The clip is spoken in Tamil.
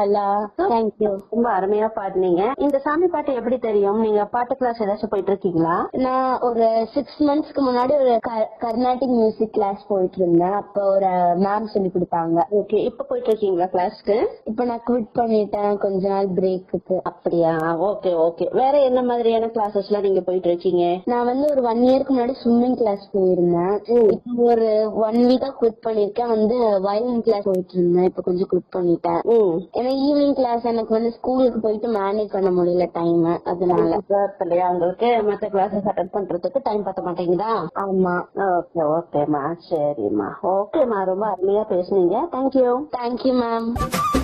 லாலா தேங்க்யூ ரொம்ப அருமையா பாடுனீங்க இந்த சாமி பாட்டு எப்படி தெரியும் நீங்க பாட்டு கிளாஸ் ஏதாச்சும் போயிட்டு இருக்கீங்களா நான் ஒரு சிக்ஸ் மந்த்ஸ்க்கு முன்னாடி ஒரு க- கர்நாடிக் மியூசிக் கிளாஸ் போயிட்டு இருந்தேன் அப்ப ஒரு மேம் சொல்லி கொடுத்தாங்க ஓகே இப்ப போயிட்டு இருக்கீங்களா கிளாஸ்க்கு இப்ப நான் குவிட் பண்ணிட்டேன் கொஞ்ச நாள் பிரேக்குக்கு அப்படியா ஓகே ஓகே வேற என்ன மாதிரியான கிளாஸஸ் எல்லாம் நீங்க போயிட்டு இருக்கீங்க நான் வந்து ஒரு ஒன் இயர்க்கு முன்னாடி ஸ்விம்மிங் கிளாஸ் போயிருந்தேன் இப்போ ஒரு ஒன் வீக்கா குவிட் பண்ணிருக்கேன் வந்து வயலின் கிளாஸ் போயிட்டு இருந்தேன் இப்ப கொஞ்சம் குவிட் பண்ணிட்டேன் ம் ஏன்னா ஈவினிங் கிளாஸ் எனக்கு வந்து ஸ்கூலுக்கு போயிட்டு மேனேஜ் பண்ண முடியல டைம் அதனால இல்லையா உங்களுக்கு மத்த கிளாஸஸ் அட்டன் பண்றதுக்கு டைம் பத்த மாட்டேங்குதா ஆமா ஓகே ஓகேம்மா சரிம்மா ஓகேம்மா ரொம்ப அருமையா பேசுனீங்க தேங்க்யூ தேங்க்யூ மேம்